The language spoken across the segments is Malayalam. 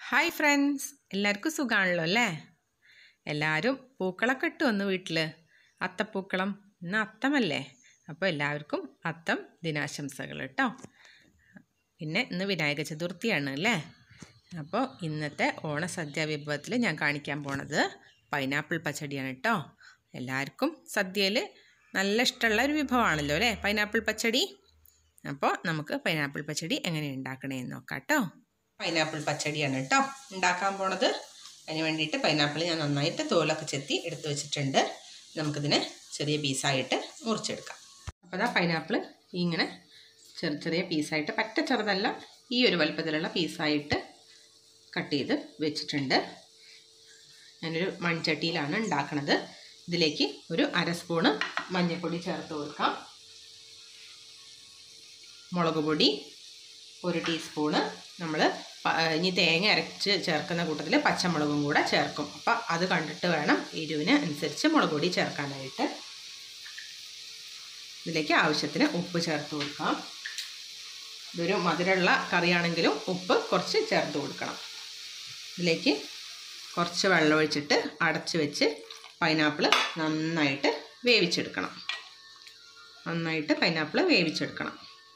ഹായ് ഫ്രണ്ട്സ് എല്ലാവർക്കും സുഖമാണല്ലോ അല്ലേ എല്ലാവരും പൂക്കളൊക്കെ ഇട്ടു വന്നു വീട്ടിൽ അത്തപ്പൂക്കളം ഇന്ന് അത്തമല്ലേ അപ്പോൾ എല്ലാവർക്കും അത്തം ദിനാശംസകൾ കേട്ടോ പിന്നെ ഇന്ന് വിനായക ചതുർത്ഥിയാണ് അല്ലേ അപ്പോൾ ഇന്നത്തെ ഓണസദ്യ വിഭവത്തിൽ ഞാൻ കാണിക്കാൻ പോണത് പൈനാപ്പിൾ പച്ചടിയാണ് കേട്ടോ എല്ലാവർക്കും സദ്യയിൽ നല്ല ഇഷ്ടമുള്ള ഒരു വിഭവമാണല്ലോ അല്ലേ പൈനാപ്പിൾ പച്ചടി അപ്പോൾ നമുക്ക് പൈനാപ്പിൾ പച്ചടി എങ്ങനെ ഉണ്ടാക്കണേന്ന് നോക്കാം കേട്ടോ പൈനാപ്പിൾ പച്ചടിയാണ് കേട്ടോ ഉണ്ടാക്കാൻ പോണത് അതിന് വേണ്ടിയിട്ട് പൈനാപ്പിൾ ഞാൻ നന്നായിട്ട് തോലൊക്കെ ചെത്തി എടുത്ത് വെച്ചിട്ടുണ്ട് നമുക്കിതിനെ ചെറിയ പീസായിട്ട് മുറിച്ചെടുക്കാം അപ്പോൾ അതാ പൈനാപ്പിൾ ഇങ്ങനെ ചെറിയ ചെറിയ പീസായിട്ട് പറ്റ ചെറുതല്ല ഈ ഒരു വലുപ്പത്തിലുള്ള പീസായിട്ട് കട്ട് ചെയ്ത് വെച്ചിട്ടുണ്ട് ഞാനൊരു മൺചട്ടിയിലാണ് ഉണ്ടാക്കണത് ഇതിലേക്ക് ഒരു അര സ്പൂണ് മഞ്ഞൾപ്പൊടി ചേർത്ത് കൊടുക്കാം മുളക് പൊടി ഒരു ടീസ്പൂണ് നമ്മൾ ഇനി തേങ്ങ അരച്ച് ചേർക്കുന്ന കൂട്ടത്തിൽ പച്ചമുളകും കൂടെ ചേർക്കും അപ്പം അത് കണ്ടിട്ട് വേണം എരിവിന് അനുസരിച്ച് മുളക് പൊടി ചേർക്കാനായിട്ട് ഇതിലേക്ക് ആവശ്യത്തിന് ഉപ്പ് ചേർത്ത് കൊടുക്കാം ഇതൊരു മധുരമുള്ള കറിയാണെങ്കിലും ഉപ്പ് കുറച്ച് ചേർത്ത് കൊടുക്കണം ഇതിലേക്ക് കുറച്ച് വെള്ളം ഒഴിച്ചിട്ട് അടച്ച് വെച്ച് പൈനാപ്പിൾ നന്നായിട്ട് വേവിച്ചെടുക്കണം നന്നായിട്ട് പൈനാപ്പിൾ വേവിച്ചെടുക്കണം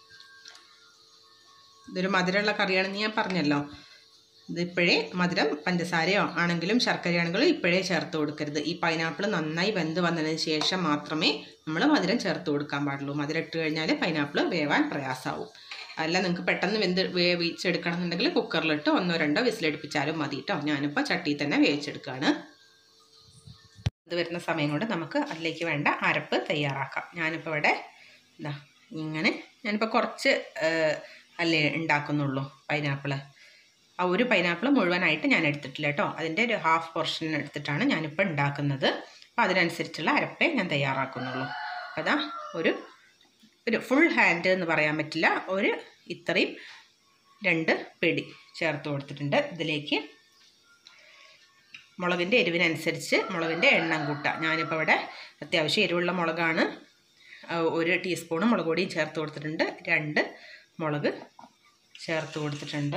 ഇതൊരു മധുരമുള്ള കറിയാണെന്ന് ഞാൻ പറഞ്ഞല്ലോ ഇതിപ്പോഴേ മധുരം പഞ്ചസാരയോ ആണെങ്കിലും ശർക്കരയാണെങ്കിലും ഇപ്പോഴേ ചേർത്ത് കൊടുക്കരുത് ഈ പൈനാപ്പിൾ നന്നായി വെന്ത് വന്നതിന് ശേഷം മാത്രമേ നമ്മൾ മധുരം ചേർത്ത് കൊടുക്കാൻ പാടുള്ളൂ മധുരം ഇട്ട് കഴിഞ്ഞാൽ പൈനാപ്പിൾ വേവാൻ പ്രയാസമാവും അല്ല നിങ്ങൾക്ക് പെട്ടെന്ന് വെന്ത് വേവിച്ചെടുക്കണം എന്നുണ്ടെങ്കിൽ കുക്കറിലിട്ട് ഒന്നോ രണ്ടോ വിസിലടുപ്പിച്ചാലും മതി കേട്ടോ ഞാനിപ്പോൾ ചട്ടിയിൽ തന്നെ വേവിച്ചെടുക്കുകയാണ് ഇത് വരുന്ന സമയം കൊണ്ട് നമുക്ക് അതിലേക്ക് വേണ്ട അരപ്പ് തയ്യാറാക്കാം ഞാനിപ്പോൾ ഇവിടെ എന്താ ഇങ്ങനെ ഞാനിപ്പോൾ കുറച്ച് അല്ലേ ഉണ്ടാക്കുന്നുള്ളൂ പൈനാപ്പിൾ ആ ഒരു പൈനാപ്പിൾ മുഴുവനായിട്ട് ഞാൻ എടുത്തിട്ടില്ല കേട്ടോ അതിൻ്റെ ഒരു ഹാഫ് പോർഷൻ എടുത്തിട്ടാണ് ഞാനിപ്പോൾ ഉണ്ടാക്കുന്നത് അപ്പോൾ അതിനനുസരിച്ചുള്ള അരപ്പേ ഞാൻ തയ്യാറാക്കുന്നുള്ളൂ അതാ ഒരു ഒരു ഫുൾ ഹാൻഡ് എന്ന് പറയാൻ പറ്റില്ല ഒരു ഇത്രയും രണ്ട് പിടി ചേർത്ത് കൊടുത്തിട്ടുണ്ട് ഇതിലേക്ക് മുളകിൻ്റെ എരിവിനനുസരിച്ച് മുളകിൻ്റെ എണ്ണം കൂട്ടുക ഞാനിപ്പോൾ ഇവിടെ അത്യാവശ്യം എരിവുള്ള മുളകാണ് ഒരു ടീസ്പൂൺ മുളക് പൊടിയും ചേർത്ത് കൊടുത്തിട്ടുണ്ട് രണ്ട് മുളക് ചേർത്ത് കൊടുത്തിട്ടുണ്ട്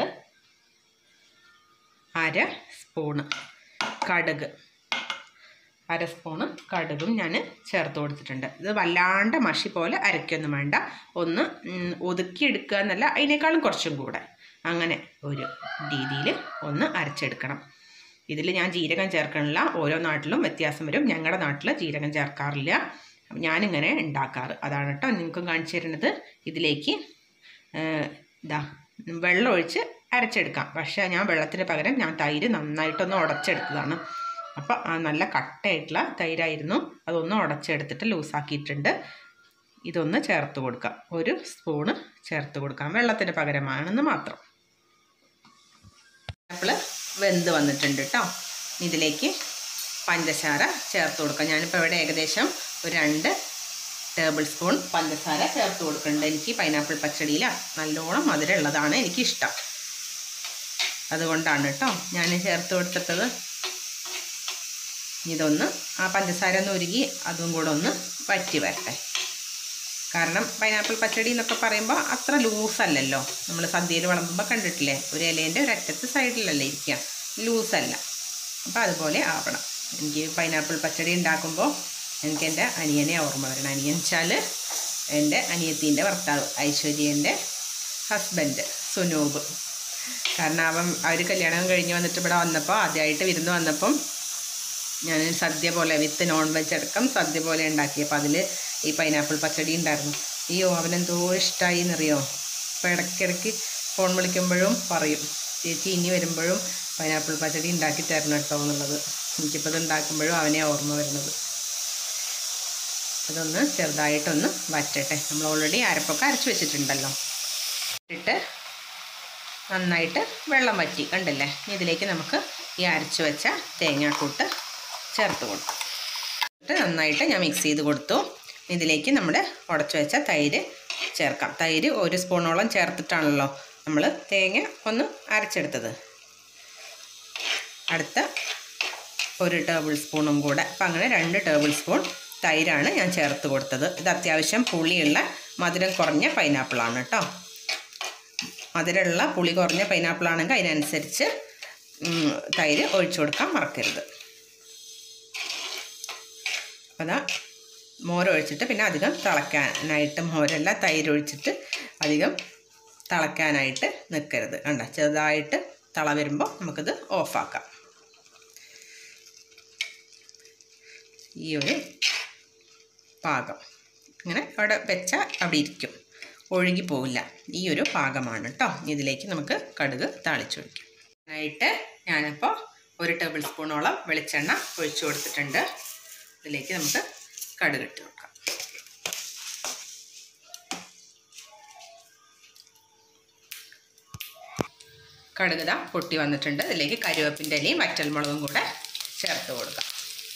അര സ്പൂണ് കടുക് അര സ്പൂണ് കടുകും ഞാൻ ചേർത്ത് കൊടുത്തിട്ടുണ്ട് ഇത് വല്ലാണ്ട് മഷി പോലെ അരയ്ക്കൊന്നും വേണ്ട ഒന്ന് ഒതുക്കിയെടുക്കുക എന്നല്ല അതിനേക്കാളും കുറച്ചും കൂടെ അങ്ങനെ ഒരു രീതിയിൽ ഒന്ന് അരച്ചെടുക്കണം ഇതിൽ ഞാൻ ജീരകം ചേർക്കണില്ല ഓരോ നാട്ടിലും വ്യത്യാസം വരും ഞങ്ങളുടെ നാട്ടിൽ ജീരകം ചേർക്കാറില്ല ഞാനിങ്ങനെ ഉണ്ടാക്കാറ് അതാണ് കേട്ടോ നിങ്ങൾക്കും കാണിച്ചു തരുന്നത് ഇതിലേക്ക് ഇതാ വെള്ളം ഒഴിച്ച് അരച്ചെടുക്കാം പക്ഷേ ഞാൻ വെള്ളത്തിന് പകരം ഞാൻ തൈര് നന്നായിട്ടൊന്ന് ഉടച്ചെടുത്തതാണ് അപ്പോൾ ആ നല്ല കട്ടയായിട്ടുള്ള തൈരായിരുന്നു അതൊന്ന് ഉടച്ചെടുത്തിട്ട് ലൂസാക്കിയിട്ടുണ്ട് ഇതൊന്ന് ചേർത്ത് കൊടുക്കാം ഒരു സ്പൂണ് ചേർത്ത് കൊടുക്കാം വെള്ളത്തിന് പകരമാണെന്ന് മാത്രം ആപ്പിൾ വെന്ത് വന്നിട്ടുണ്ട് കേട്ടോ ഇതിലേക്ക് പഞ്ചസാര ചേർത്ത് കൊടുക്കാം ഞാനിപ്പോൾ ഇവിടെ ഏകദേശം ഒരു രണ്ട് ടേബിൾ സ്പൂൺ പഞ്ചസാര ചേർത്ത് കൊടുക്കുന്നുണ്ട് എനിക്ക് പൈനാപ്പിൾ പച്ചടിയിൽ നല്ലോണം മധുരം ഉള്ളതാണ് എനിക്കിഷ്ടം അതുകൊണ്ടാണ് കേട്ടോ ഞാൻ ചേർത്ത് കൊടുത്തിട്ടത് ഇതൊന്ന് ആ പഞ്ചസാര ഒന്ന് ഉരുകി അതും കൂടെ ഒന്ന് വറ്റി വരട്ടെ കാരണം പൈനാപ്പിൾ പച്ചടി എന്നൊക്കെ പറയുമ്പോൾ അത്ര ലൂസല്ലല്ലോ നമ്മൾ സദ്യയിൽ വിളമ്പുമ്പോൾ കണ്ടിട്ടില്ലേ ഒരു ഇലേൻ്റെ ഒരറ്റത്ത് സൈഡിലല്ലേ ഇരിക്കുക ലൂസല്ല അപ്പോൾ അതുപോലെ ആവണം എനിക്ക് പൈനാപ്പിൾ പച്ചടി ഉണ്ടാക്കുമ്പോൾ എനിക്ക് എൻ്റെ അനിയനെ ഓർമ്മ വരണം അനിയൻ വെച്ചാൽ എൻ്റെ അനിയത്തീൻ്റെ ഭർത്താവ് ഐശ്വര്യൻ്റെ ഹസ്ബൻഡ് സുനൂബ് കാരണം അവൻ അവർ കല്യാണം കഴിഞ്ഞ് വന്നിട്ട് ഇവിടെ വന്നപ്പോൾ ആദ്യമായിട്ട് വിരുന്ന് വന്നപ്പം ഞാൻ സദ്യ പോലെ വിത്ത് നോൺ വെജ് അടക്കം സദ്യ പോലെ ഉണ്ടാക്കിയപ്പോൾ അതിൽ ഈ പൈനാപ്പിൾ പച്ചടി ഉണ്ടായിരുന്നു അയ്യോ അവനെന്തോ ഇഷ്ടമായി എന്നറിയോ അപ്പോൾ ഇടയ്ക്കിടയ്ക്ക് ഫോൺ വിളിക്കുമ്പോഴും പറയും ചേച്ചി ഇനി വരുമ്പോഴും പൈനാപ്പിൾ പച്ചടി ഉണ്ടാക്കി തരണം കേട്ടോ എന്നുള്ളത് എനിക്കിപ്പോൾ ഇത് ഉണ്ടാക്കുമ്പോഴും അവനെ ഓർമ്മ വരുന്നത് അതൊന്ന് ചെറുതായിട്ടൊന്ന് വറ്റട്ടെ നമ്മൾ ഓൾറെഡി അരപ്പൊക്കെ അരച്ച് വെച്ചിട്ടുണ്ടല്ലോ ഇട്ട് നന്നായിട്ട് വെള്ളം വറ്റി കണ്ടില്ലേ ഇതിലേക്ക് നമുക്ക് ഈ അരച്ച് വെച്ച തേങ്ങാക്കൂട്ട് ചേർത്ത് കൊടുക്കും എന്നിട്ട് നന്നായിട്ട് ഞാൻ മിക്സ് ചെയ്ത് കൊടുത്തു ഇതിലേക്ക് നമ്മൾ ഉടച്ചു വെച്ച തൈര് ചേർക്കാം തൈര് ഒരു സ്പൂണോളം ചേർത്തിട്ടാണല്ലോ നമ്മൾ തേങ്ങ ഒന്ന് അരച്ചെടുത്തത് അടുത്ത ഒരു ടേബിൾ സ്പൂണും കൂടെ അപ്പം അങ്ങനെ രണ്ട് ടേബിൾ സ്പൂൺ തൈരാണ് ഞാൻ ചേർത്ത് കൊടുത്തത് ഇത് അത്യാവശ്യം പുളിയുള്ള മധുരം കുറഞ്ഞ പൈനാപ്പിളാണ് കേട്ടോ മധുരമുള്ള പുളി കുറഞ്ഞ പൈനാപ്പിൾ ആണെങ്കിൽ അതിനനുസരിച്ച് ഉം, തൈര് ഒഴിച്ചു കൊടുക്കാൻ മറക്കരുത് അപ്പോൾ അതാ മോരൊഴിച്ചിട്ട് പിന്നെ അധികം തിളയ്ക്കാനായിട്ട് മോരല്ല തൈര് ഒഴിച്ചിട്ട് അധികം തിളയ്ക്കാനായിട്ട് നിൽക്കരുത് കണ്ട ചെറുതായിട്ട് തിള വരുമ്പോൾ നമുക്കിത് ഓഫാക്കാം ഈ ഒരു പാകം ഇങ്ങനെ അവിടെ വെച്ചാൽ അവിടെ ഇരിക്കും ഒഴുകി പോവില്ല ഈ ഒരു പാകമാണ് കേട്ടോ ഇതിലേക്ക് നമുക്ക് കടുക് താളിച്ചൊഴിക്കാം ആയിട്ട് ഞാനിപ്പോൾ ഒരു ടേബിൾ സ്പൂണോളം വെളിച്ചെണ്ണ ഒഴിച്ചു കൊടുത്തിട്ടുണ്ട് ഇതിലേക്ക് നമുക്ക് കടുക് ഇട്ട് കൊടുക്കാം കടുക് ദാ പൊട്ടി വന്നിട്ടുണ്ട് ഇതിലേക്ക് കരിവേപ്പിൻ്റെ ഇലയും വറ്റൽമുളകും കൂടെ ചേർത്ത് കൊടുക്കാം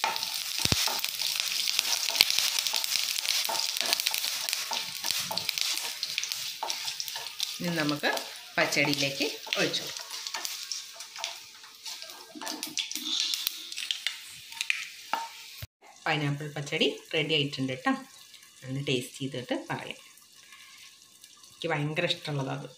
ഇനി നമുക്ക് പച്ചടിയിലേക്ക് ഒഴിച്ചു കൊടുക്കാം പൈനാപ്പിൾ പച്ചടി റെഡി ആയിട്ടുണ്ട് കേട്ടോ ഒന്ന് ടേസ്റ്റ് ചെയ്തിട്ട് പറയാം എനിക്ക് ഭയങ്കര ഇഷ്ടമുള്ളതാണ് അത്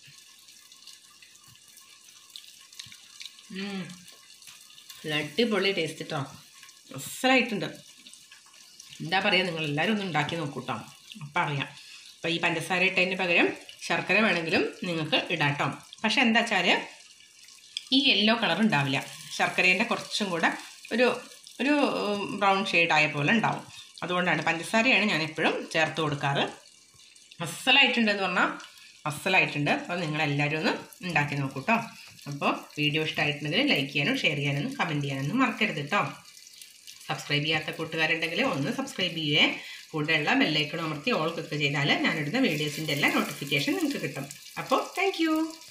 ഉം. നല്ല അടിപൊളി ടേസ്റ്റ് കേട്ടോ അസലായിട്ടുണ്ട് എന്താ പറയുക നിങ്ങൾ എല്ലാവരും ഒന്ന് ഉണ്ടാക്കി നോക്കൂ കേട്ടോ അപ്പം അറിയാം അപ്പോൾ ഈ പഞ്ചസാര ഇട്ടതിന് പകരം ശർക്കര വേണമെങ്കിലും നിങ്ങൾക്ക് ഇടാം കേട്ടോ പക്ഷെ എന്താ വെച്ചാൽ ഈ യെല്ലോ കളർ ഉണ്ടാവില്ല ശർക്കരേൻ്റെ കുറച്ചും കൂടെ ഒരു ഒരു ബ്രൗൺ ഷെയ്ഡായ പോലെ ഉണ്ടാവും അതുകൊണ്ടാണ് പഞ്ചസാരയാണ് ഞാൻ എപ്പോഴും ചേർത്ത് കൊടുക്കാറ് അസലായിട്ടുണ്ടെന്ന് പറഞ്ഞാൽ അസലായിട്ടുണ്ട് അപ്പോൾ നിങ്ങളെല്ലാവരും ഒന്ന് ഉണ്ടാക്കി നോക്കൂ കേട്ടോ അപ്പോൾ വീഡിയോ ഇഷ്ടമായിട്ടുണ്ടെങ്കിൽ ലൈക്ക് ചെയ്യാനും ഷെയർ ചെയ്യാനും കമൻറ്റ് ചെയ്യാനൊന്നും മറക്കരുത് കേട്ടോ സബ്സ്ക്രൈബ് ചെയ്യാത്ത കൂട്ടുകാരുണ്ടെങ്കിൽ ഒന്ന് സബ്സ്ക്രൈബ് ചെയ്യേ കൂടെയുള്ള ബെല്ലൈക്കൺ അമർത്തി ഓൾ ക്ലിക്ക് ചെയ്താൽ ഞാനിടുന്ന വീഡിയോസിൻ്റെ എല്ലാ നോട്ടിഫിക്കേഷൻ നിങ്ങൾക്ക് കിട്ടും അപ്പോൾ താങ്ക്